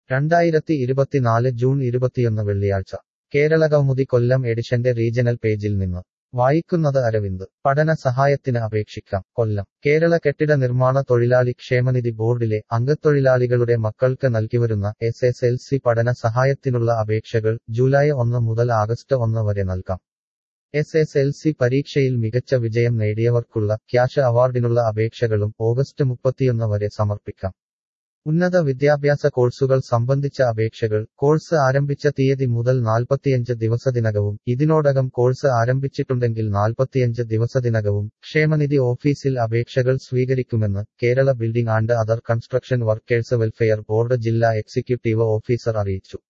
രണ്ടായിരത്തി ഇരുപത്തിനാല് ജൂൺ ഇരുപത്തിയൊന്ന് വെള്ളിയാഴ്ച കേരള കൗമുദി കൊല്ലം എഡിഷന്റെ റീജണൽ പേജിൽ നിന്ന് വായിക്കുന്നത് അരവിന്ദ് പഠന സഹായത്തിന് അപേക്ഷിക്കാം കൊല്ലം കേരള കെട്ടിട നിർമ്മാണ തൊഴിലാളി ക്ഷേമനിധി ബോർഡിലെ അംഗത്തൊഴിലാളികളുടെ മക്കൾക്ക് നൽകിവരുന്ന എസ് എസ് എൽ സി പഠന സഹായത്തിനുള്ള അപേക്ഷകൾ ജൂലൈ ഒന്ന് മുതൽ ആഗസ്റ്റ് ഒന്ന് വരെ നൽകാം എസ് എസ് എൽ സി പരീക്ഷയിൽ മികച്ച വിജയം നേടിയവർക്കുള്ള ക്യാഷ് അവാർഡിനുള്ള അപേക്ഷകളും ഓഗസ്റ്റ് മുപ്പത്തിയൊന്ന് വരെ സമർപ്പിക്കാം ഉന്നത വിദ്യാഭ്യാസ കോഴ്സുകൾ സംബന്ധിച്ച അപേക്ഷകൾ കോഴ്സ് ആരംഭിച്ച തീയതി മുതൽ നാൽപ്പത്തിയഞ്ച് ദിവസത്തിനകവും ഇതിനോടകം കോഴ്സ് ആരംഭിച്ചിട്ടുണ്ടെങ്കിൽ നാൽപ്പത്തിയഞ്ച് ദിവസത്തിനകവും ക്ഷേമനിധി ഓഫീസിൽ അപേക്ഷകൾ സ്വീകരിക്കുമെന്ന് Kerala building and other construction workers welfare board ജില്ലാ എക്സിക്യൂട്ടീവ് ഓഫീസർ അറിയിച്ചു